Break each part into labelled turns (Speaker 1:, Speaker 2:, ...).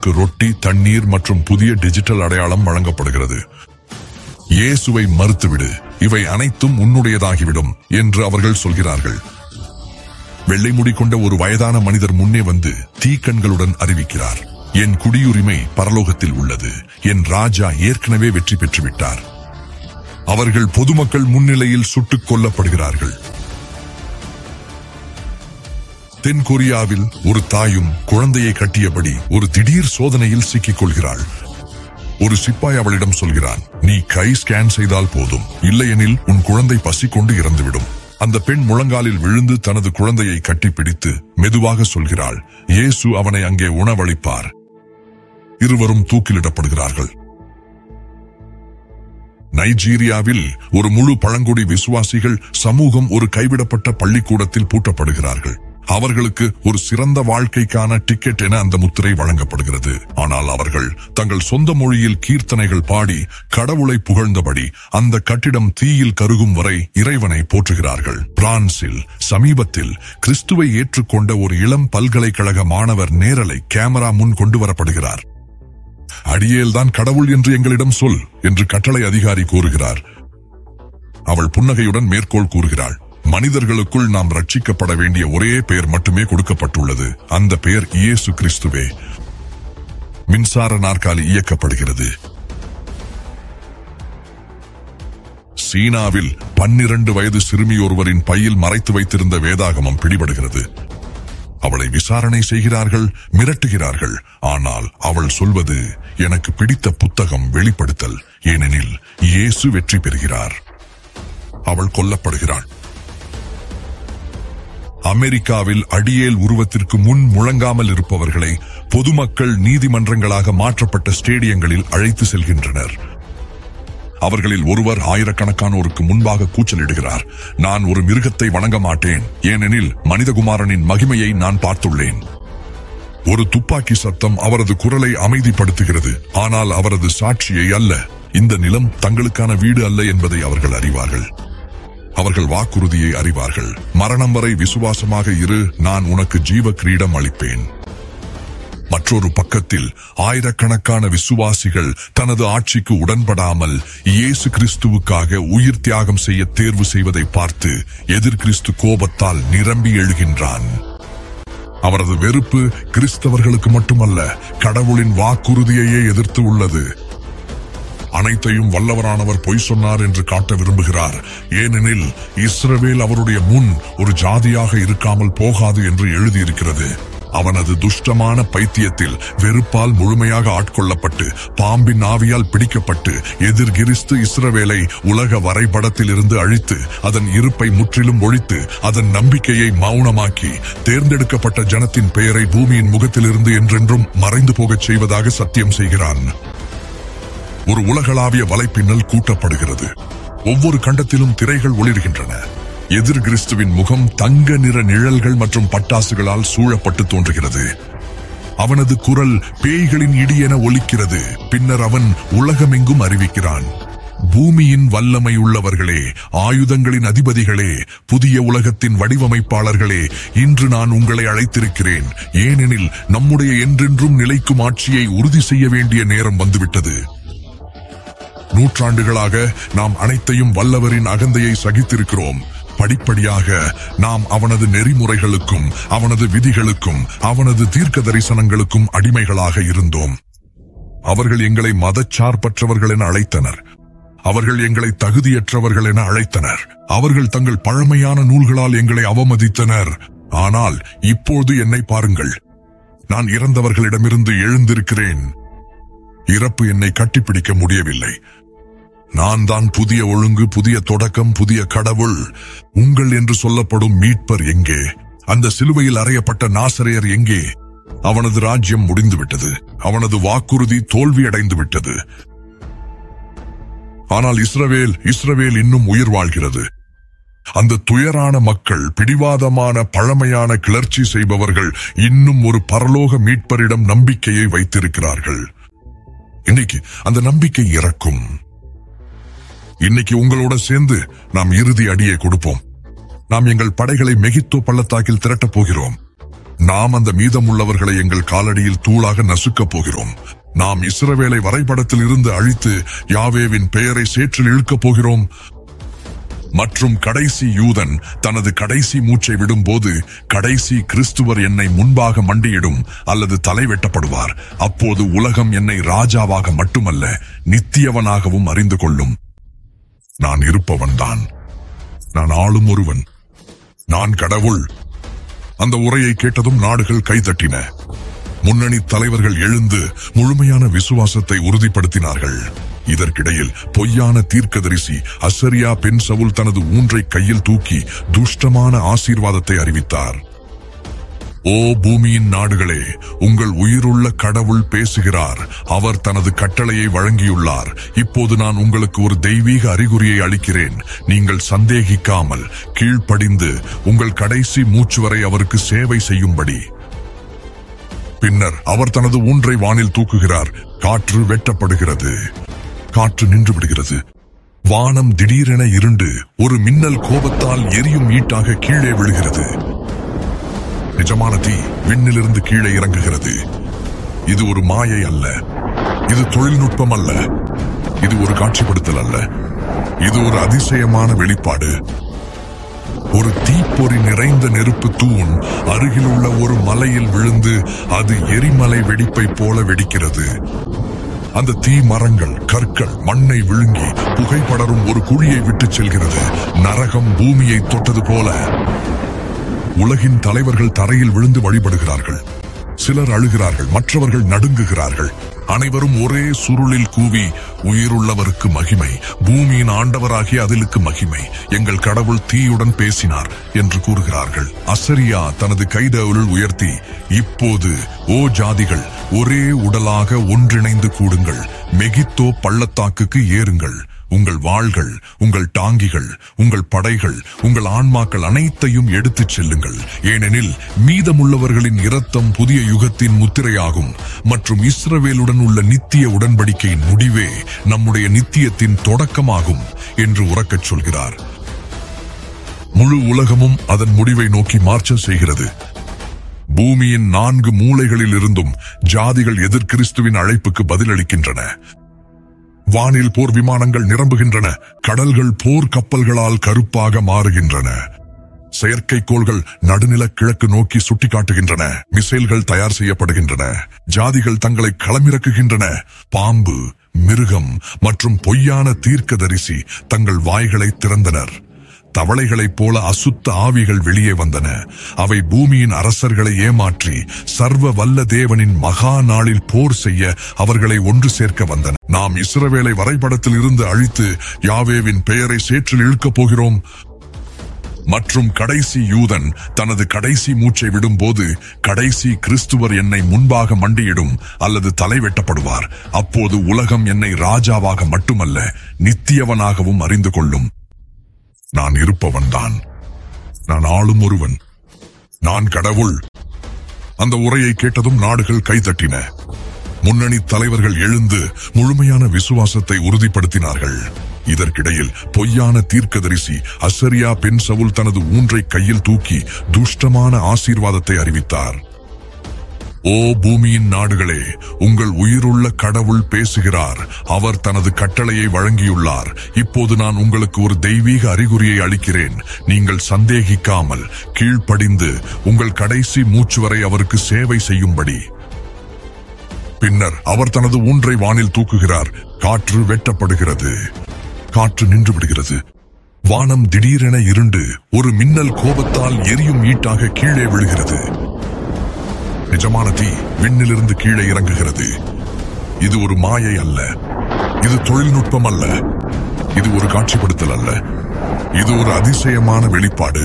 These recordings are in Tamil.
Speaker 1: அவர்களுக்கு ரொட்டி தண்ணீர் மற்றும் புதிய டிஜிட்டல் அடையாளம் வழங்கப்படுகிறது இயேசுவை மறுத்துவிடு இவை அனைத்தும் உன்னுடையதாகிவிடும் என்று அவர்கள் சொல்கிறார்கள் வெள்ளை முடி கொண்ட ஒரு வயதான மனிதர் முன்னே வந்து தீக்கண்களுடன் அறிவிக்கிறார் என் குடியுரிமை பரலோகத்தில் உள்ளது என் ராஜா ஏற்கனவே வெற்றி பெற்று விட்டார் அவர்கள் பொதுமக்கள் முன்னிலையில் சுட்டுக் கொல்லப்படுகிறார்கள் தென் கொரியாவில் ஒரு தாயும் குழந்தையை கட்டியபடி ஒரு திடீர் சோதனையில் சிக்கிக் கொள்கிறாள் ஒரு சிப்பாய் அவளிடம் சொல்கிறான் நீ கை ஸ்கேன் செய்தால் போதும் இல்லையெனில் உன் குழந்தை பசி கொண்டு இறந்துவிடும் அந்த பெண் முழங்காலில் விழுந்து தனது குழந்தையை கட்டிப்பிடித்து மெதுவாக சொல்கிறாள் இயேசு அவனை அங்கே உணவளிப்பார் இருவரும் தூக்கிலிடப்படுகிறார்கள் நைஜீரியாவில் ஒரு முழு பழங்குடி விசுவாசிகள் சமூகம் ஒரு கைவிடப்பட்ட பள்ளிக்கூடத்தில் பூட்டப்படுகிறார்கள் அவர்களுக்கு ஒரு சிறந்த வாழ்க்கைக்கான டிக்கெட் என அந்த முத்திரை வழங்கப்படுகிறது ஆனால் அவர்கள் தங்கள் சொந்த மொழியில் கீர்த்தனைகள் பாடி கடவுளை புகழ்ந்தபடி அந்த கட்டிடம் தீயில் கருகும் வரை இறைவனை போற்றுகிறார்கள் பிரான்சில் சமீபத்தில் கிறிஸ்துவை ஏற்றுக்கொண்ட ஒரு இளம் பல்கலைக்கழக மாணவர் நேரலை கேமரா முன் கொண்டு வரப்படுகிறார் அடியேல்தான் கடவுள் என்று எங்களிடம் சொல் என்று கட்டளை அதிகாரி கூறுகிறார் அவள் புன்னகையுடன் மேற்கோள் கூறுகிறாள் மனிதர்களுக்குள் நாம் ரட்சிக்கப்பட வேண்டிய ஒரே பெயர் மட்டுமே கொடுக்கப்பட்டுள்ளது அந்த பெயர் இயேசு கிறிஸ்துவே மின்சார நாற்காலி இயக்கப்படுகிறது சீனாவில் பன்னிரண்டு வயது சிறுமி ஒருவரின் பையில் மறைத்து வைத்திருந்த வேதாகமம் பிடிபடுகிறது அவளை விசாரணை செய்கிறார்கள் மிரட்டுகிறார்கள் ஆனால் அவள் சொல்வது எனக்கு பிடித்த புத்தகம் வெளிப்படுத்தல் ஏனெனில் இயேசு வெற்றி பெறுகிறார் அவள் கொல்லப்படுகிறாள் அமெரிக்காவில் அடியேல் உருவத்திற்கு முன் முழங்காமல் இருப்பவர்களை பொதுமக்கள் நீதிமன்றங்களாக மாற்றப்பட்ட ஸ்டேடியங்களில் அழைத்து செல்கின்றனர் அவர்களில் ஒருவர் ஆயிரக்கணக்கானோருக்கு முன்பாக கூச்சலிடுகிறார் நான் ஒரு மிருகத்தை வணங்க மாட்டேன் ஏனெனில் மனிதகுமாரனின் மகிமையை நான் பார்த்துள்ளேன் ஒரு துப்பாக்கி சத்தம் அவரது குரலை அமைதிப்படுத்துகிறது ஆனால் அவரது சாட்சியை அல்ல இந்த நிலம் தங்களுக்கான வீடு அல்ல என்பதை அவர்கள் அறிவார்கள் அவர்கள் வாக்குறுதியை அறிவார்கள் மரணம் வரை விசுவாசமாக இரு நான் உனக்கு ஜீவ கிரீடம் அளிப்பேன் மற்றொரு பக்கத்தில் ஆயிரக்கணக்கான விசுவாசிகள் தனது ஆட்சிக்கு உடன்படாமல் இயேசு கிறிஸ்துவுக்காக உயிர் தியாகம் செய்ய தேர்வு செய்வதை பார்த்து எதிர் கிறிஸ்து கோபத்தால் நிரம்பி எழுகின்றான் அவரது வெறுப்பு கிறிஸ்தவர்களுக்கு மட்டுமல்ல கடவுளின் வாக்குறுதியையே எதிர்த்து உள்ளது அனைத்தையும் வல்லவரானவர் பொய் சொன்னார் என்று காட்ட விரும்புகிறார் ஏனெனில் இஸ்ரவேல் அவருடைய முன் ஒரு ஜாதியாக இருக்காமல் போகாது என்று எழுதியிருக்கிறது அவனது துஷ்டமான பைத்தியத்தில் வெறுப்பால் முழுமையாக ஆட்கொள்ளப்பட்டு பாம்பின் ஆவியால் பிடிக்கப்பட்டு எதிர் கிறிஸ்து இஸ்ரவேலை உலக வரைபடத்தில் இருந்து அழித்து அதன் இருப்பை முற்றிலும் ஒழித்து அதன் நம்பிக்கையை மௌனமாக்கி தேர்ந்தெடுக்கப்பட்ட ஜனத்தின் பெயரை பூமியின் முகத்திலிருந்து என்றென்றும் மறைந்து போகச் செய்வதாக சத்தியம் செய்கிறான் ஒரு உலகளாவிய வலைப்பின்னல் கூட்டப்படுகிறது ஒவ்வொரு கண்டத்திலும் திரைகள் ஒளிர்கின்றன எதிர் கிறிஸ்துவின் முகம் தங்க நிற நிழல்கள் மற்றும் பட்டாசுகளால் சூழப்பட்டு தோன்றுகிறது அவனது குரல் பேய்களின் இடி என ஒலிக்கிறது பின்னர் அவன் உலகமெங்கும் அறிவிக்கிறான் பூமியின் வல்லமை உள்ளவர்களே ஆயுதங்களின் அதிபதிகளே புதிய உலகத்தின் வடிவமைப்பாளர்களே இன்று நான் உங்களை அழைத்திருக்கிறேன் ஏனெனில் நம்முடைய என்றென்றும் நிலைக்கும் ஆட்சியை உறுதி செய்ய வேண்டிய நேரம் வந்துவிட்டது நூற்றாண்டுகளாக நாம் அனைத்தையும் வல்லவரின் அகந்தையை சகித்திருக்கிறோம் படிப்படியாக நாம் அவனது நெறிமுறைகளுக்கும் அவனது விதிகளுக்கும் அவனது தீர்க்க தரிசனங்களுக்கும் அடிமைகளாக இருந்தோம் அவர்கள் எங்களை மதச்சார்பற்றவர்கள் என அழைத்தனர் அவர்கள் எங்களை தகுதியற்றவர்கள் என அழைத்தனர் அவர்கள் தங்கள் பழமையான நூல்களால் எங்களை அவமதித்தனர் ஆனால் இப்போது என்னை பாருங்கள் நான் இறந்தவர்களிடமிருந்து எழுந்திருக்கிறேன் இறப்பு என்னை கட்டிப்பிடிக்க முடியவில்லை நான் தான் புதிய ஒழுங்கு புதிய தொடக்கம் புதிய கடவுள் உங்கள் என்று சொல்லப்படும் மீட்பர் எங்கே அந்த சிலுவையில் அறையப்பட்ட நாசரையர் எங்கே அவனது ராஜ்யம் முடிந்துவிட்டது அவனது வாக்குறுதி தோல்வியடைந்து விட்டது ஆனால் இஸ்ரவேல் இஸ்ரவேல் இன்னும் உயிர் வாழ்கிறது அந்த துயரான மக்கள் பிடிவாதமான பழமையான கிளர்ச்சி செய்பவர்கள் இன்னும் ஒரு பரலோக மீட்பரிடம் நம்பிக்கையை வைத்திருக்கிறார்கள் இன்னைக்கு அந்த நம்பிக்கை இறக்கும் இன்னைக்கு உங்களோட சேர்ந்து நாம் இறுதி அடியை கொடுப்போம் நாம் எங்கள் படைகளை மெகித்தோ பள்ளத்தாக்கில் திரட்டப் போகிறோம் நாம் அந்த மீதமுள்ளவர்களை எங்கள் காலடியில் தூளாக நசுக்கப் போகிறோம் நாம் இஸ்ரவேலை வரைபடத்தில் இருந்து அழித்து யாவேவின் பெயரை சேற்றில் இழுக்கப் போகிறோம் மற்றும் கடைசி யூதன் தனது கடைசி மூச்சை விடும்போது கடைசி கிறிஸ்துவர் என்னை முன்பாக மண்டியிடும் அல்லது தலை வெட்டப்படுவார் அப்போது உலகம் என்னை ராஜாவாக மட்டுமல்ல நித்தியவனாகவும் அறிந்து கொள்ளும் நான் இருப்பவன்தான் நான் ஆளும் ஒருவன் நான் கடவுள் அந்த உரையை கேட்டதும் நாடுகள் கைதட்டின முன்னணி தலைவர்கள் எழுந்து முழுமையான விசுவாசத்தை உறுதிப்படுத்தினார்கள் இதற்கிடையில் பொய்யான தீர்க்கதரிசி அசரியா பெண் சவுல் தனது ஊன்றை கையில் தூக்கி துஷ்டமான ஆசீர்வாதத்தை அறிவித்தார் ஓ பூமியின் நாடுகளே உங்கள் உயிருள்ள கடவுள் பேசுகிறார் அவர் தனது கட்டளையை வழங்கியுள்ளார் இப்போது நான் உங்களுக்கு ஒரு தெய்வீக அறிகுறியை அளிக்கிறேன் நீங்கள் சந்தேகிக்காமல் கீழ்ப்படிந்து உங்கள் கடைசி மூச்சு வரை அவருக்கு சேவை செய்யும்படி பின்னர் அவர் தனது ஊன்றை வானில் தூக்குகிறார் காற்று வெட்டப்படுகிறது காற்று நின்று விடுகிறது வானம் திடீரென இருண்டு ஒரு மின்னல் கோபத்தால் எரியும் ஈட்டாக கீழே விழுகிறது நிஜமான தீ விண்ணிலிருந்து கீழே இறங்குகிறது இது ஒரு மாயை அல்ல இது தொழில்நுட்பம் அல்ல இது ஒரு காட்சிப்படுத்தல் அல்ல இது ஒரு அதிசயமான வெளிப்பாடு ஒரு தீப்பொறி நிறைந்த நெருப்பு தூண் அருகிலுள்ள ஒரு மலையில் விழுந்து அது எரிமலை வெடிப்பை போல வெடிக்கிறது அந்த தீ மரங்கள் கற்கள் மண்ணை விழுங்கி புகைப்படரும் ஒரு குழியை விட்டுச் செல்கிறது நரகம் பூமியை தொட்டது போல உலகின் தலைவர்கள் தரையில் விழுந்து வழிபடுகிறார்கள் சிலர் அழுகிறார்கள் மற்றவர்கள் நடுங்குகிறார்கள் அனைவரும் ஒரே சுருளில் கூவி உயிருள்ளவருக்கு மகிமை பூமியின் ஆண்டவராகிய அதிலுக்கு மகிமை எங்கள் கடவுள் தீயுடன் பேசினார் என்று கூறுகிறார்கள் அசரியா தனது கைதவுள் உயர்த்தி இப்போது ஓ ஜாதிகள் ஒரே உடலாக ஒன்றிணைந்து கூடுங்கள் மெகித்தோ பள்ளத்தாக்குக்கு ஏறுங்கள் உங்கள் வாள்கள் உங்கள் டாங்கிகள் உங்கள் படைகள் உங்கள் ஆன்மாக்கள் அனைத்தையும் எடுத்துச் செல்லுங்கள் ஏனெனில் மீதமுள்ளவர்களின் இரத்தம் புதிய யுகத்தின் முத்திரையாகும் மற்றும் இஸ்ரவேலுடன் உள்ள நித்திய உடன்படிக்கையின் முடிவே நம்முடைய நித்தியத்தின் தொடக்கமாகும் என்று உறக்கச் சொல்கிறார் முழு உலகமும் அதன் முடிவை நோக்கி மார்ச்சம் செய்கிறது பூமியின் நான்கு மூலைகளில் இருந்தும் ஜாதிகள் எதிர்கிறிஸ்துவின் அழைப்புக்கு பதிலளிக்கின்றன வானில் போர் விமானங்கள் நிரம்புகின்றன கடல்கள் போர் கப்பல்களால் கருப்பாக மாறுகின்றன செயற்கைக்கோள்கள் நடுநில கிழக்கு நோக்கி சுட்டிக்காட்டுகின்றன மிசைல்கள் தயார் செய்யப்படுகின்றன ஜாதிகள் தங்களை களமிறக்குகின்றன பாம்பு மிருகம் மற்றும் பொய்யான தீர்க்கதரிசி தங்கள் வாய்களை திறந்தனர் தவளைகளைப் போல அசுத்த ஆவிகள் வெளியே வந்தன அவை பூமியின் அரசர்களை ஏமாற்றி சர்வ வல்ல தேவனின் மகா நாளில் போர் செய்ய அவர்களை ஒன்று சேர்க்க வந்தன நாம் இஸ்ரவேலை வரைபடத்தில் இருந்து அழித்து யாவேவின் பெயரை சேற்றில் இழுக்கப் போகிறோம் மற்றும் கடைசி யூதன் தனது கடைசி மூச்சை விடும்போது கடைசி கிறிஸ்துவர் என்னை முன்பாக மண்டியிடும் அல்லது தலை வெட்டப்படுவார் அப்போது உலகம் என்னை ராஜாவாக மட்டுமல்ல நித்தியவனாகவும் அறிந்து கொள்ளும் நான் இருப்பவன்தான் நான் ஆளும் ஒருவன் நான் கடவுள் அந்த உரையை கேட்டதும் நாடுகள் கைதட்டின முன்னணி தலைவர்கள் எழுந்து முழுமையான விசுவாசத்தை உறுதிப்படுத்தினார்கள் இதற்கிடையில் பொய்யான தீர்க்கதரிசி அசரியா பெண் சவுல் தனது ஊன்றை கையில் தூக்கி துஷ்டமான ஆசீர்வாதத்தை அறிவித்தார் ஓ பூமியின் நாடுகளே உங்கள் உயிருள்ள கடவுள் பேசுகிறார் அவர் தனது கட்டளையை வழங்கியுள்ளார் இப்போது நான் உங்களுக்கு ஒரு தெய்வீக அறிகுறியை அளிக்கிறேன் நீங்கள் சந்தேகிக்காமல் கீழ்ப்படிந்து உங்கள் கடைசி மூச்சு வரை அவருக்கு சேவை செய்யும்படி பின்னர் அவர் தனது ஊன்றை வானில் தூக்குகிறார் காற்று வெட்டப்படுகிறது காற்று நின்று விடுகிறது வானம் திடீரென இருண்டு ஒரு மின்னல் கோபத்தால் எரியும் ஈட்டாக கீழே விழுகிறது நிஜமான தீ விண்ணிலிருந்து கீழே இறங்குகிறது இது ஒரு மாயை அல்ல இது தொழில்நுட்பம் அல்ல இது ஒரு காட்சிப்படுத்தல் அல்ல இது ஒரு அதிசயமான வெளிப்பாடு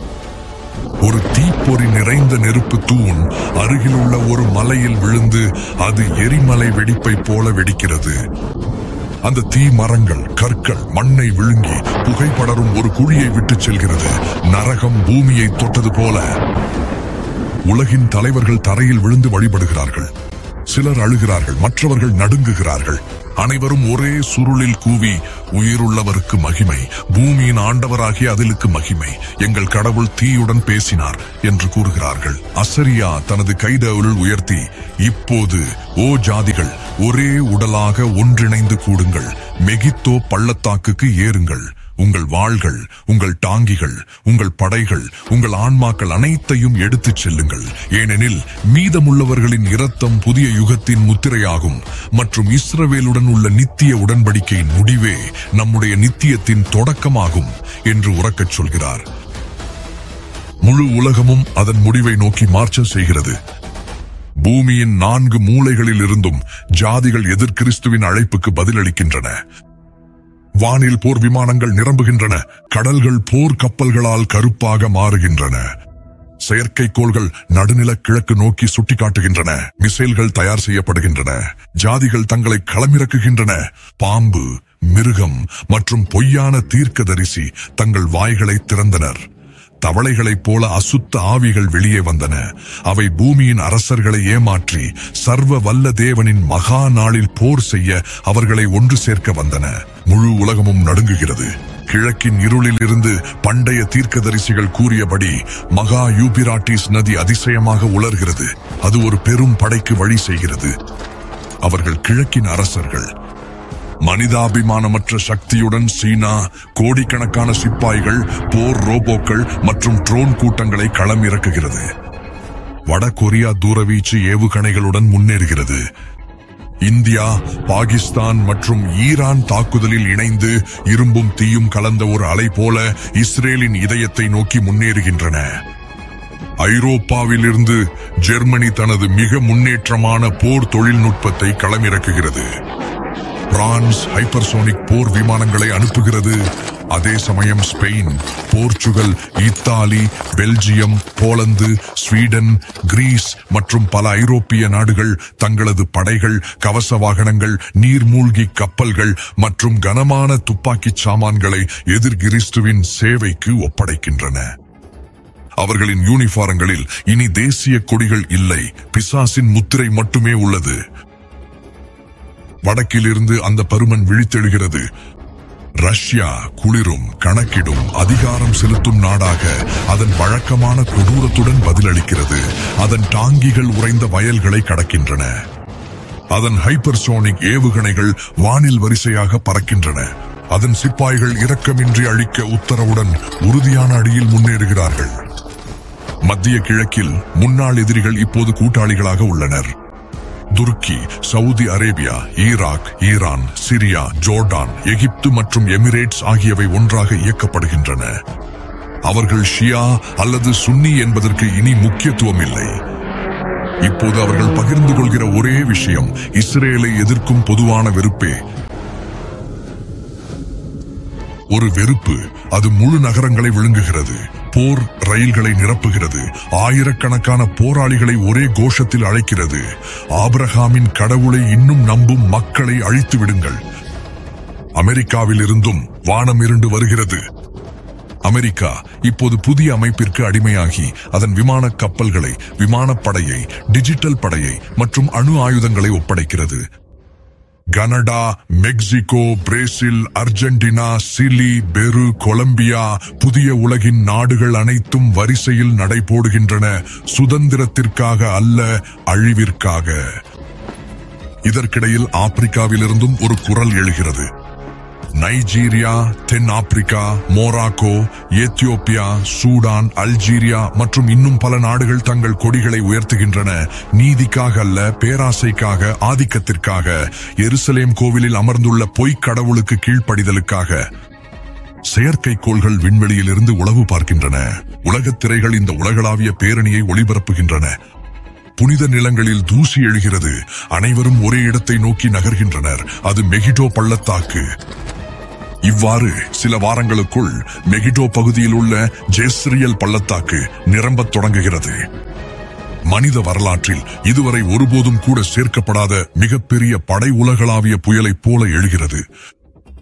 Speaker 1: ஒரு தீப்பொறி நிறைந்த நெருப்பு தூண் அருகிலுள்ள ஒரு மலையில் விழுந்து அது எரிமலை வெடிப்பை போல வெடிக்கிறது அந்த தீ மரங்கள் கற்கள் மண்ணை விழுங்கி புகைப்படரும் ஒரு குழியை விட்டுச் செல்கிறது நரகம் பூமியை தொட்டது போல உலகின் தலைவர்கள் தரையில் விழுந்து வழிபடுகிறார்கள் சிலர் அழுகிறார்கள் மற்றவர்கள் நடுங்குகிறார்கள் அனைவரும் ஒரே சுருளில் கூவி உயிருள்ளவருக்கு மகிமை பூமியின் ஆண்டவராகிய அதிலுக்கு மகிமை எங்கள் கடவுள் தீயுடன் பேசினார் என்று கூறுகிறார்கள் அசரியா தனது கைதவுள் உயர்த்தி இப்போது ஓ ஜாதிகள் ஒரே உடலாக ஒன்றிணைந்து கூடுங்கள் மெகித்தோ பள்ளத்தாக்குக்கு ஏறுங்கள் உங்கள் வாள்கள் உங்கள் டாங்கிகள் உங்கள் படைகள் உங்கள் ஆன்மாக்கள் அனைத்தையும் எடுத்துச் செல்லுங்கள் ஏனெனில் மீதமுள்ளவர்களின் இரத்தம் புதிய யுகத்தின் முத்திரையாகும் மற்றும் இஸ்ரவேலுடன் உள்ள நித்திய உடன்படிக்கையின் முடிவே நம்முடைய நித்தியத்தின் தொடக்கமாகும் என்று உறக்கச் சொல்கிறார் முழு உலகமும் அதன் முடிவை நோக்கி மார்ச்ச செய்கிறது பூமியின் நான்கு மூலைகளில் இருந்தும் ஜாதிகள் எதிர் கிறிஸ்துவின் அழைப்புக்கு பதிலளிக்கின்றன வானில் போர் விமானங்கள் நிரம்புகின்றன கடல்கள் போர் கப்பல்களால் கருப்பாக மாறுகின்றன செயற்கைக்கோள்கள் நடுநில கிழக்கு நோக்கி சுட்டிக்காட்டுகின்றன மிசைல்கள் தயார் செய்யப்படுகின்றன ஜாதிகள் தங்களை களமிறக்குகின்றன பாம்பு மிருகம் மற்றும் பொய்யான தீர்க்கதரிசி தங்கள் வாய்களை திறந்தனர் தவளைகளைப் போல அசுத்த ஆவிகள் வெளியே வந்தன அவை பூமியின் அரசர்களை ஏமாற்றி சர்வ வல்ல தேவனின் மகா நாளில் போர் செய்ய அவர்களை ஒன்று சேர்க்க வந்தன முழு உலகமும் நடுங்குகிறது கிழக்கின் இருளில் இருந்து பண்டைய தீர்க்கதரிசிகள் கூறியபடி மகா யூபிராட்டிஸ் நதி அதிசயமாக உலர்கிறது அது ஒரு பெரும் படைக்கு வழி செய்கிறது அவர்கள் கிழக்கின் அரசர்கள் மனிதாபிமானமற்ற சக்தியுடன் சீனா கோடிக்கணக்கான சிப்பாய்கள் போர் ரோபோக்கள் மற்றும் ட்ரோன் கூட்டங்களை களம் இறக்குகிறது வட கொரியா தூரவீச்சு ஏவுகணைகளுடன் முன்னேறுகிறது இந்தியா பாகிஸ்தான் மற்றும் ஈரான் தாக்குதலில் இணைந்து இரும்பும் தீயும் கலந்த ஒரு அலை போல இஸ்ரேலின் இதயத்தை நோக்கி முன்னேறுகின்றன ஐரோப்பாவிலிருந்து ஜெர்மனி தனது மிக முன்னேற்றமான போர் தொழில்நுட்பத்தை களமிறக்குகிறது பிரான்ஸ் ஹைப்பர்சோனிக் போர் விமானங்களை அனுப்புகிறது அதே சமயம் Spain Portugal Italy Belgium Poland Sweden Greece மற்றும் பல ஐரோப்பிய நாடுகள் தங்களது படைகள் கவச வாகனங்கள் நீர்மூழ்கி கப்பல்கள் மற்றும் கனமான துப்பாக்கிச் சாமான்களை எதிர் கிறிஸ்துவின் சேவைக்கு ஒப்படைக்கின்றன அவர்களின் யூனிஃபாரங்களில் இனி தேசிய கொடிகள் இல்லை பிசாசின் முத்திரை மட்டுமே உள்ளது வடக்கிலிருந்து அந்த பருமன் விழித்தெழுகிறது ரஷ்யா குளிரும் கணக்கிடும் அதிகாரம் செலுத்தும் நாடாக அதன் வழக்கமான கொடூரத்துடன் பதிலளிக்கிறது அதன் டாங்கிகள் உறைந்த வயல்களை கடக்கின்றன அதன் ஹைப்பர்சோனிக் ஏவுகணைகள் வானில் வரிசையாக பறக்கின்றன அதன் சிப்பாய்கள் இரக்கமின்றி அழிக்க உத்தரவுடன் உறுதியான அடியில் முன்னேறுகிறார்கள் மத்திய கிழக்கில் முன்னாள் எதிரிகள் இப்போது கூட்டாளிகளாக உள்ளனர் துருக்கி Saudi Arabia Iraq Iran Syria Jordan Egypt மற்றும் எமிரேட்ஸ் ஆகியவை ஒன்றாக இயக்கப்படுகின்றன அவர்கள் ஷியா அல்லது சுன்னி என்பதற்கு இனி முக்கியத்துவம் இல்லை இப்போது அவர்கள் பகிர்ந்து கொள்கிற ஒரே விஷயம் இஸ்ரேலை எதிர்க்கும் பொதுவான வெறுப்பே ஒரு வெறுப்பு அது முழு நகரங்களை விழுங்குகிறது போர் ரயில்களை நிரப்புகிறது ஆயிரக்கணக்கான போராளிகளை ஒரே கோஷத்தில் அழைக்கிறது ஆபிரகாமின் கடவுளை இன்னும் நம்பும் மக்களை அழித்து விடுங்கள் அமெரிக்காவில் இருந்தும் வானம் இருண்டு வருகிறது அமெரிக்கா இப்போது புதிய அமைப்பிற்கு அடிமையாகி அதன் விமான கப்பல்களை விமானப்படையை டிஜிட்டல் படையை மற்றும் அணு ஆயுதங்களை ஒப்படைக்கிறது Canada Mexico Brazil Argentina Chile Peru Colombia புதிய உலகின் நாடுகள் அனைத்தும் வரிசையில் நடைபோடுகின்றன சுதந்திரத்திற்காக அல்ல அழிவிற்காக இதற்கிடையில் ஆப்பிரிக்காவிலிருந்தும் ஒரு குரல் எழுகிறது நைஜீரியா தென் Africa Morocco Ethiopia Sudan Algeria மற்றும் இன்னும் பல நாடுகள் தங்கள் கொடிகளை உயர்த்துகின்றன நீதிக்காக அல்ல பேராசைக்காக ஆதிக்கத்திற்காக எருசலேம் கோவிலில் அமர்ந்துள்ள பொய்க் கடவுளுக்கு கீழ்ப்படிதலுக்காக செயற்கைக்கோள்கள் விண்வெளியில் இருந்து உளவு பார்க்கின்றன உலகத் திரைகள் இந்த உலகளாவிய பேரணியை ஒளிபரப்புகின்றன புனித நிலங்களில் தூசி எழுகிறது அனைவரும் ஒரே இடத்தை நோக்கி நகர்கின்றனர் அது மெகிடோ பள்ளத்தாக்கு இவ்வாறு சில வாரங்களுக்குள் மெகிடோ பகுதியில் உள்ள ஜெஸ்ரியல் பள்ளத்தாக்கு நிரம்பத் தொடங்குகிறது மனித வரலாற்றில் இதுவரை ஒருபோதும் கூட சேர்க்கப்படாத மிகப்பெரிய படை உலகளாவிய புயலைப் போல எழுகிறது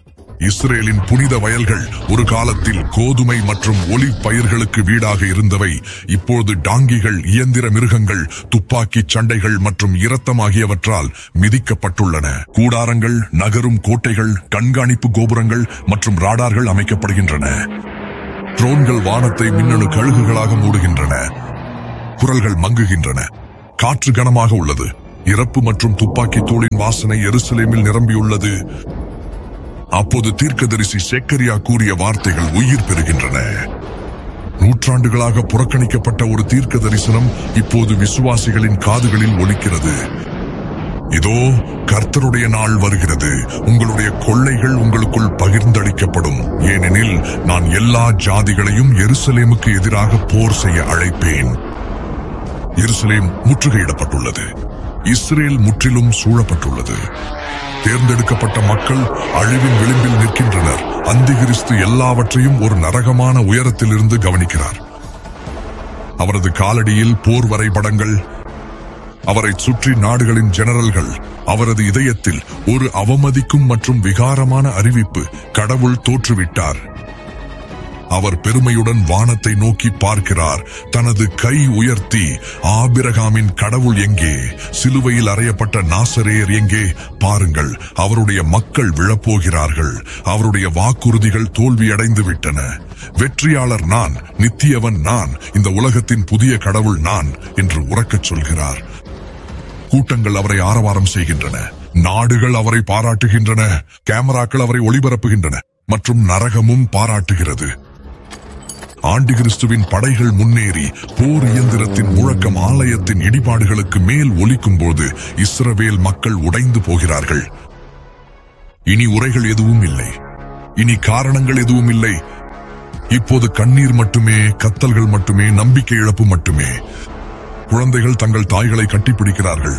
Speaker 1: இஸ்ரேலின் புனித வயல்கள் ஒரு காலத்தில் கோதுமை மற்றும் ஒலிவ் பயிர்களுக்கு வீடாக இருந்தவை இப்போது டாங்கிகள் இயந்திர மிருகங்கள் துப்பாக்கிச் சண்டைகள் மற்றும் இரத்தம் ஆகியவற்றால் மிதிக்கப்பட்டுள்ளன கூடாரங்கள் நகரும் கோட்டைகள் கண்காணிப்பு கோபுரங்கள் மற்றும் ராடார்கள் அமைக்கப்படுகின்றன ட்ரோன்கள் வானத்தை மின்னணு கழுகுகளாக மூடுகின்றன குரல்கள் மங்குகின்றன காற்று கனமாக உள்ளது இறப்பு மற்றும் துப்பாக்கி தூளின் வாசனை எருசலேமில் நிரம்பியுள்ளது அப்போது தீர்க்கதரிசி செக்கரியா கூறிய வார்த்தைகள் உயிர் பெறுகின்றன நூற்றாண்டுகளாக புறக்கணிக்கப்பட்ட ஒரு தீர்க்க தரிசனம் இப்போது விசுவாசிகளின் காதுகளில் ஒலிக்கிறது இதோ கர்த்தருடைய நாள் வருகிறது உங்களுடைய கொள்ளைகள் உங்களுக்குள் பகிர்ந்தளிக்கப்படும் ஏனெனில் நான் எல்லா ஜாதிகளையும் எருசலேமுக்கு எதிராக போர் செய்ய அழைப்பேன் எருசலேம் முற்றுகையிடப்பட்டுள்ளது இஸ்ரேல் முற்றிலும் சூழப்பட்டுள்ளது தேர்ந்தெடுக்கப்பட்ட மக்கள் அழிவின் விளிம்பில் நிற்கின்றனர் அந்திகிறிஸ்து எல்லாவற்றையும் ஒரு நரகமான உயரத்திலிருந்து கவனிக்கிறார் அவரது காலடியில் போர் வரைபடங்கள் அவரை சுற்றி நாடுகளின் ஜெனரல்கள் அவரது இதயத்தில் ஒரு அவமதிக்கும் மற்றும் விகாரமான அறிவிப்பு கடவுள் தோற்றுவிட்டார் அவர் பெருமையுடன் வானத்தை நோக்கி பார்க்கிறார் தனது கை உயர்த்தி ஆபிரகாமின் கடவுள் எங்கே சிலுவையில் அறையப்பட்ட நாசரேயர் எங்கே பாருங்கள் அவருடைய மக்கள் விழப்போகிறார்கள் அவருடைய வாக்குறுதிகள் தோல்வியடைந்து விட்டன வெற்றியாளர் நான் நித்தியவன் நான் இந்த உலகத்தின் புதிய கடவுள் நான் என்று உறக்கச் சொல்கிறார் கூட்டங்கள் அவரை ஆரவாரம் செய்கின்றன நாடுகள் அவரை பாராட்டுகின்றன கேமராக்கள் அவரை ஒளிபரப்புகின்றன மற்றும் நரகமும் பாராட்டுகிறது ஆண்டு கிறிஸ்துவின் படைகள் முன்னேறி போர் இயந்திரத்தின் முழக்கம் ஆலயத்தின் இடிபாடுகளுக்கு மேல் ஒலிக்கும் போது இஸ்ரவேல் மக்கள் உடைந்து போகிறார்கள் இனி உரைகள் எதுவும் இல்லை இனி காரணங்கள் எதுவும் இல்லை இப்போது கண்ணீர் மட்டுமே கத்தல்கள் மட்டுமே நம்பிக்கை இழப்பு மட்டுமே குழந்தைகள் தங்கள் தாய்களை கட்டிப்பிடிக்கிறார்கள்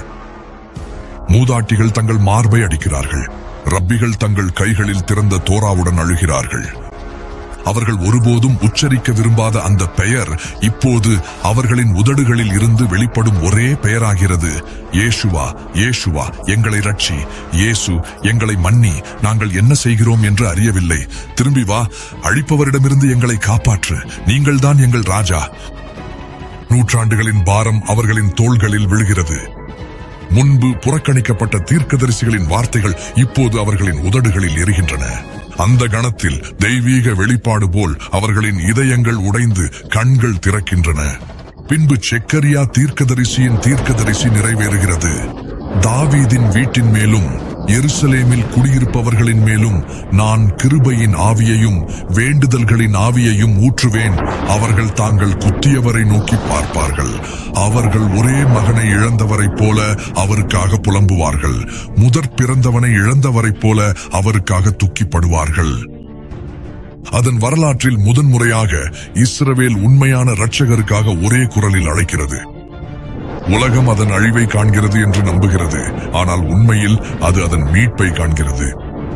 Speaker 1: மூதாட்டிகள் தங்கள் மார்பை அடிக்கிறார்கள் ரப்பிகள் தங்கள் கைகளில் திறந்த தோராவுடன் அழுகிறார்கள் அவர்கள் ஒருபோதும் உச்சரிக்க விரும்பாத அந்த பெயர் இப்போது அவர்களின் உதடுகளில் இருந்து வெளிப்படும் ஒரே பெயராகிறது ஏசுவா ஏசுவா எங்களை ரட்சி இயேசு எங்களை மன்னி நாங்கள் என்ன செய்கிறோம் என்று அறியவில்லை திரும்பி வா அழிப்பவரிடமிருந்து எங்களை காப்பாற்று நீங்கள்தான் எங்கள் ராஜா நூற்றாண்டுகளின் பாரம் அவர்களின் தோள்களில் விழுகிறது முன்பு புறக்கணிக்கப்பட்ட தீர்க்கதரிசிகளின் வார்த்தைகள் இப்போது அவர்களின் உதடுகளில் எரிகின்றன அந்த கணத்தில் தெய்வீக வெளிப்பாடு போல் அவர்களின் இதயங்கள் உடைந்து கண்கள் திறக்கின்றன பின்பு செக்கரியா தீர்க்கதரிசியின் தீர்க்கதரிசி நிறைவேறுகிறது தாவீதின் வீட்டின் மேலும் எருசலேமில் குடியிருப்பவர்களின் மேலும் நான் கிருபையின் ஆவியையும் வேண்டுதல்களின் ஆவியையும் ஊற்றுவேன் அவர்கள் தாங்கள் குத்தியவரை நோக்கி பார்ப்பார்கள் அவர்கள் ஒரே மகனை இழந்தவரைப் போல அவருக்காக புலம்புவார்கள் முதற் பிறந்தவனை இழந்தவரைப் போல அவருக்காக துக்கிப்படுவார்கள் அதன் வரலாற்றில் முதன்முறையாக இஸ்ரவேல் உண்மையான இரட்சகருக்காக ஒரே குரலில் அழைக்கிறது உலகம் அதன் அழிவை காண்கிறது என்று நம்புகிறது ஆனால் உண்மையில் அது அதன் மீட்பை காண்கிறது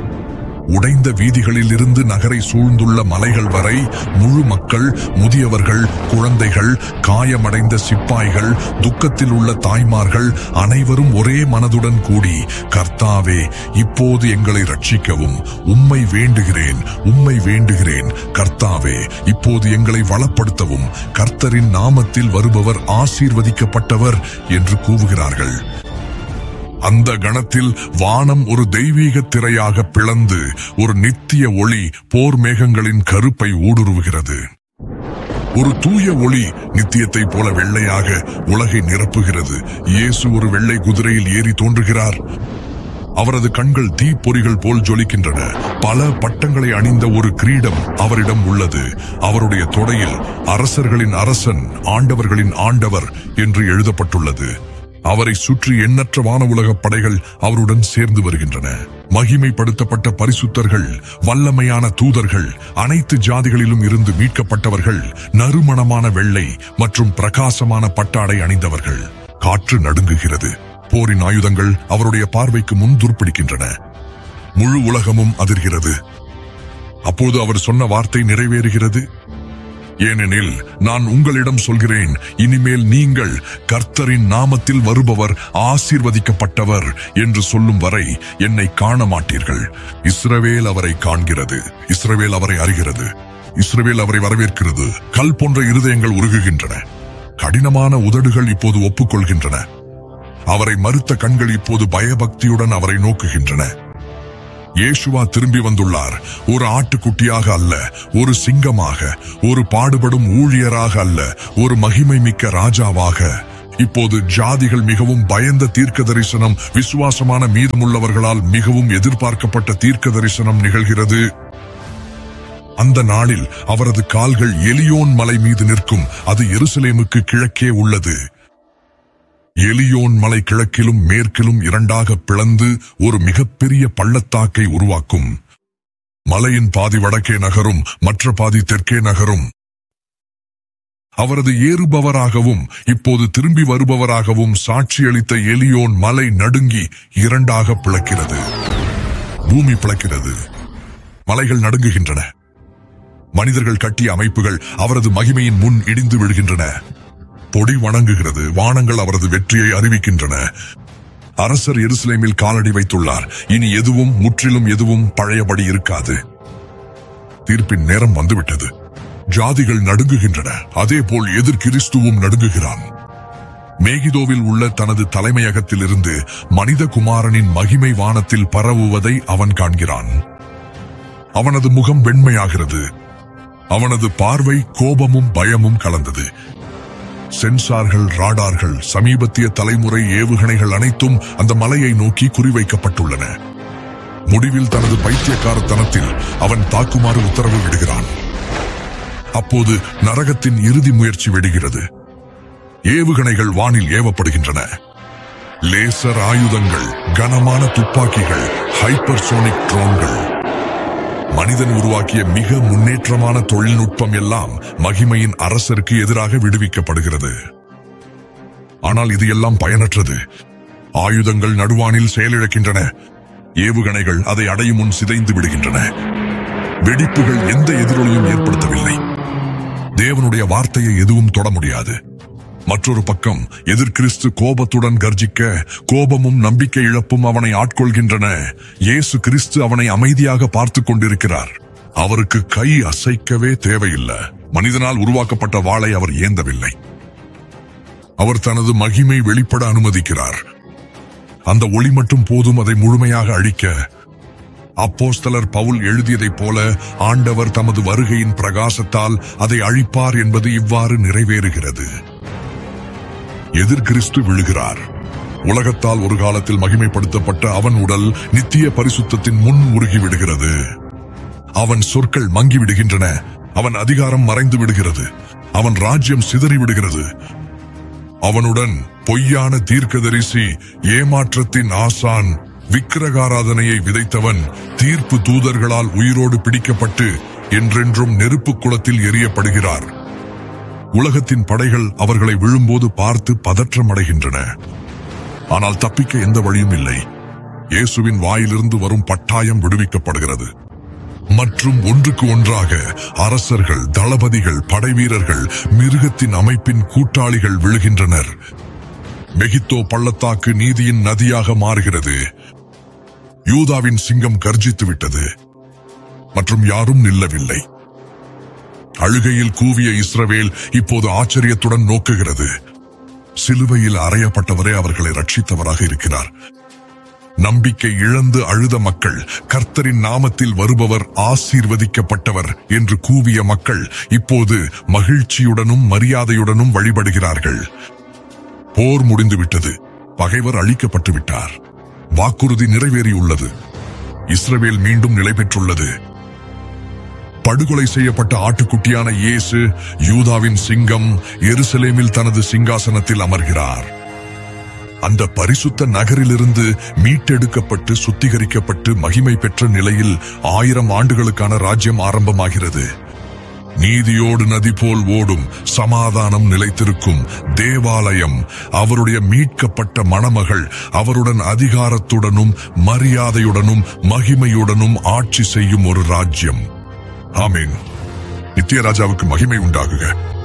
Speaker 1: உடைந்த வீதிகளில் இருந்து நகரை சூழ்ந்துள்ள மலைகள் வரை முழு மக்கள் முதியவர்கள் குழந்தைகள் காயமடைந்த சிப்பாய்கள் துக்கத்தில் உள்ள தாய்மார்கள் அனைவரும் ஒரே மனதுடன் கூடி கர்த்தாவே இப்போது எங்களை ரட்சிக்கவும் உம்மை வேண்டுகிறேன் உம்மை வேண்டுகிறேன் கர்த்தாவே இப்போது எங்களை வளப்படுத்தவும் கர்த்தரின் நாமத்தில் வருபவர் ஆசீர்வதிக்கப்பட்டவர் என்று கூவுகிறார்கள் அந்த கணத்தில் வானம் ஒரு தெய்வீக திரையாக பிளந்து ஒரு நித்திய ஒளி போர் மேகங்களின் கருப்பை ஊடுருவுகிறது ஒரு தூய ஒளி நித்தியத்தை போல வெள்ளையாக உலகை நிரப்புகிறது இயேசு ஒரு வெள்ளை குதிரையில் ஏறி தோன்றுகிறார் அவரது கண்கள் தீப்பொறிகள் போல் ஜொலிக்கின்றன பல பட்டங்களை அணிந்த ஒரு கிரீடம் அவரிடம் உள்ளது அவருடைய தொடையில் அரசர்களின் அரசன் ஆண்டவர்களின் ஆண்டவர் என்று எழுதப்பட்டுள்ளது அவரை சுற்றி எண்ணற்ற வான உலகப் படைகள் அவருடன் சேர்ந்து வருகின்றன மகிமைப்படுத்தப்பட்ட பரிசுத்தர்கள் வல்லமையான தூதர்கள் அனைத்து ஜாதிகளிலும் இருந்து மீட்கப்பட்டவர்கள் நறுமணமான வெள்ளை மற்றும் பிரகாசமான பட்டாடை அணிந்தவர்கள் காற்று நடுங்குகிறது போரின் ஆயுதங்கள் அவருடைய பார்வைக்கு முன் துர்ப்பிடிக்கின்றன முழு உலகமும் அதிர்கிறது அப்போது அவர் சொன்ன வார்த்தை நிறைவேறுகிறது ஏனெனில் நான் உங்களிடம் சொல்கிறேன் இனிமேல் நீங்கள் கர்த்தரின் நாமத்தில் வருபவர் ஆசீர்வதிக்கப்பட்டவர் என்று சொல்லும் வரை என்னை காண மாட்டீர்கள் இஸ்ரவேல் அவரை காண்கிறது இஸ்ரவேல் அவரை அறிகிறது இஸ்ரவேல் அவரை வரவேற்கிறது கல் போன்ற இருதயங்கள் உருகுகின்றன கடினமான உதடுகள் இப்போது ஒப்புக்கொள்கின்றன அவரை மறுத்த கண்கள் இப்போது பயபக்தியுடன் அவரை நோக்குகின்றன இயேசுவா திரும்பி வந்துள்ளார் ஒரு ஆட்டுக்குட்டியாக அல்ல ஒரு சிங்கமாக ஒரு பாடுபடும் ஊழியராக அல்ல ஒரு மகிமை மிக்க ராஜாவாக இப்போது ஜாதிகள் மிகவும் பயந்த தீர்க்க தரிசனம் விசுவாசமான மீதமுள்ளவர்களால் மிகவும் எதிர்பார்க்கப்பட்ட தீர்க்க தரிசனம் நிகழ்கிறது அந்த நாளில் அவரது கால்கள் எலியோன் மலை மீது நிற்கும் அது எருசலேமுக்கு கிழக்கே உள்ளது எலியோன் மலை கிழக்கிலும் மேற்கிலும் இரண்டாக பிளந்து ஒரு மிகப்பெரிய பள்ளத்தாக்கை உருவாக்கும் மலையின் பாதி வடக்கே நகரும் மற்ற பாதி தெற்கே நகரும் அவரது ஏறுபவராகவும் இப்போது திரும்பி வருபவராகவும் சாட்சியளித்த எலியோன் மலை நடுங்கி இரண்டாக பிளக்கிறது பூமி பிளக்கிறது மலைகள் நடுங்குகின்றன மனிதர்கள் கட்டிய அமைப்புகள் அவரது மகிமையின் முன் இடிந்து விழுகின்றன பொடி வணங்குகிறது வானங்கள் அவரது வெற்றியை அறிவிக்கின்றன அரசர் எருசலேமில் காலடி வைத்துள்ளார் இனி எதுவும் முற்றிலும் எதுவும் பழையபடி இருக்காது தீர்ப்பின் நேரம் வந்துவிட்டது ஜாதிகள் நடுங்குகின்றன அதேபோல் எதிர் கிறிஸ்துவும் நடுங்குகிறான் மேகிதோவில் உள்ள தனது தலைமையகத்திலிருந்து மனித குமாரனின் மகிமை வானத்தில் பரவுவதை அவன் காண்கிறான் அவனது முகம் வெண்மையாகிறது அவனது பார்வை கோபமும் பயமும் கலந்தது சென்சார்கள் ராடார்கள் சமீபத்திய தலைமுறை ஏவுகணைகள் அனைத்தும் அந்த மலையை நோக்கி குறிவைக்கப்பட்டுள்ளன முடிவில் தனது பைத்தியக்காரத்தனத்தில் அவன் தாக்குமாறு உத்தரவு விடுகிறான் அப்போது நரகத்தின் இறுதி முயற்சி வெடிகிறது ஏவுகணைகள் வானில் ஏவப்படுகின்றன லேசர் ஆயுதங்கள் கனமான துப்பாக்கிகள் ஹைப்பர்சோனிக் ட்ரோன்கள் மனிதன் உருவாக்கிய மிக முன்னேற்றமான தொழில்நுட்பம் எல்லாம் மகிமையின் அரசருக்கு எதிராக விடுவிக்கப்படுகிறது ஆனால் இது எல்லாம் பயனற்றது ஆயுதங்கள் நடுவானில் செயலிழக்கின்றன ஏவுகணைகள் அதை அடையும் முன் சிதைந்து விடுகின்றன வெடிப்புகள் எந்த எதிரொலியும் ஏற்படுத்தவில்லை தேவனுடைய வார்த்தையை எதுவும் தொட முடியாது மற்றொரு பக்கம் எதிர்கிறிஸ்து கோபத்துடன் கர்ஜிக்க கோபமும் நம்பிக்கை இழப்பும் அவனை ஆட்கொள்கின்றன இயேசு கிறிஸ்து அவனை அமைதியாக பார்த்துக் கொண்டிருக்கிறார் அவருக்கு கை அசைக்கவே தேவையில்லை மனிதனால் உருவாக்கப்பட்ட வாளை அவர் ஏந்தவில்லை அவர் தனது மகிமை வெளிப்பட அனுமதிக்கிறார் அந்த ஒளி மட்டும் போதும் அதை முழுமையாக அழிக்க அப்போஸ்தலர் பவுல் எழுதியதைப் போல ஆண்டவர் தமது வருகையின் பிரகாசத்தால் அதை அழிப்பார் என்பது இவ்வாறு நிறைவேறுகிறது எதிர்கிறிஸ்து விழுகிறார் உலகத்தால் ஒரு காலத்தில் மகிமைப்படுத்தப்பட்ட அவன் உடல் நித்திய பரிசுத்தத்தின் முன் உருகி விடுகிறது அவன் சொற்கள் மங்கி விடுகின்றன அவன் அதிகாரம் மறைந்து விடுகிறது அவன் ராஜ்யம் சிதறி விடுகிறது அவனுடன் பொய்யான தீர்க்கதரிசி ஏமாற்றத்தின் ஆசான் விக்கிரகாராதனையை விதைத்தவன் தீர்ப்பு தூதர்களால் உயிரோடு பிடிக்கப்பட்டு என்றென்றும் நெருப்பு குளத்தில் எரியப்படுகிறார் உலகத்தின் படைகள் அவர்களை விழும்போது பார்த்து பதற்றமடைகின்றன ஆனால் தப்பிக்க எந்த வழியும் இல்லை இயேசுவின் வாயிலிருந்து வரும் பட்டாயம் விடுவிக்கப்படுகிறது மற்றும் ஒன்றுக்கு ஒன்றாக அரசர்கள் தளபதிகள் படைவீரர்கள் மிருகத்தின் அமைப்பின் கூட்டாளிகள் விழுகின்றனர் மெகித்தோ பள்ளத்தாக்கு நீதியின் நதியாக மாறுகிறது யூதாவின் சிங்கம் கர்ஜித்து விட்டது மற்றும் யாரும் நில்லவில்லை அழுகையில் கூவிய இஸ்ரவேல் இப்போது ஆச்சரியத்துடன் நோக்குகிறது சிலுவையில் அறையப்பட்டவரே அவர்களை ரட்சித்தவராக இருக்கிறார் நம்பிக்கை இழந்து அழுத மக்கள் கர்த்தரின் நாமத்தில் வருபவர் ஆசீர்வதிக்கப்பட்டவர் என்று கூவிய மக்கள் இப்போது மகிழ்ச்சியுடனும் மரியாதையுடனும் வழிபடுகிறார்கள் போர் முடிந்துவிட்டது பகைவர் அழிக்கப்பட்டு விட்டார் வாக்குறுதி நிறைவேறியுள்ளது இஸ்ரவேல் மீண்டும் நிலை பெற்றுள்ளது படுகொலை செய்யப்பட்ட ஆட்டுக்குட்டியான இயேசு யூதாவின் சிங்கம் எருசலேமில் தனது சிங்காசனத்தில் அமர்கிறார் அந்த பரிசுத்த நகரிலிருந்து மீட்டெடுக்கப்பட்டு சுத்திகரிக்கப்பட்டு மகிமை பெற்ற நிலையில் ஆயிரம் ஆண்டுகளுக்கான ராஜ்யம் ஆரம்பமாகிறது நீதியோடு நதி போல் ஓடும் சமாதானம் நிலைத்திருக்கும் தேவாலயம் அவருடைய மீட்கப்பட்ட மணமகள் அவருடன் அதிகாரத்துடனும் மரியாதையுடனும் மகிமையுடனும் ஆட்சி செய்யும் ஒரு ராஜ்யம் ஆமீன் நித்யராஜாவுக்கு மகிமை உண்டாகுக